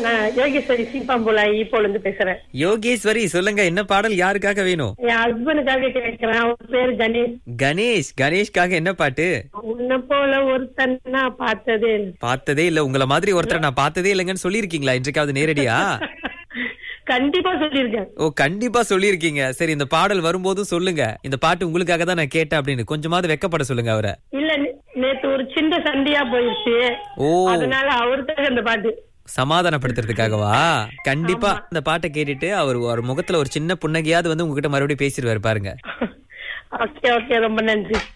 நான் யோகேஸ்வரி சீப்பாம்புலாய் ஈப்போல இருந்து பேசுறேன் யோகேஸ்வரி சொல்லுங்க என்ன பாடல் யாருக்காக வேணும் என் ஹஸ்பண்டுக்காக கேட்கிறேன் அவர் பேரு கணேஷ் கணேஷ் கணேஷ்காக என்ன பாட்டு உன்னை போல ஒருத்தன் நான் பார்த்ததே இல்ல. பார்த்ததே இல்ல உங்கள மாதிரி ஒருத்தரை நான் பார்த்ததே இல்லைங்கன்னு சொல்லியிருக்கீங்களா இன்றைக்காவது நேரடியா கண்டிப்பா சொல்லியிருக்கேன் ஓ கண்டிப்பா சொல்லியிருக்கீங்க சரி இந்த பாடல் வரும்போதும் சொல்லுங்க இந்த பாட்டு உங்களுக்காக தான் நான் கேட்டேன் அப்படின்னு கொஞ்சமாவது வெக்கப்பட சொல்லுங்க அவரை இல்ல நே- நேத்து ஒரு சின்ன சண்டையா போயிடுச்சு ஓ அதனால அவருக்காக அந்த பாட்டு சமாதானப்படுத்துறதுக்காகவா கண்டிப்பா இந்த பாட்டை கேட்டுட்டு அவர் ஒரு முகத்துல ஒரு சின்ன புன்னகையாவது வந்து உங்ககிட்ட மறுபடியும் பேசிடுவாரு பாருங்க ஓகே ஓகே ரொம்ப நன்றி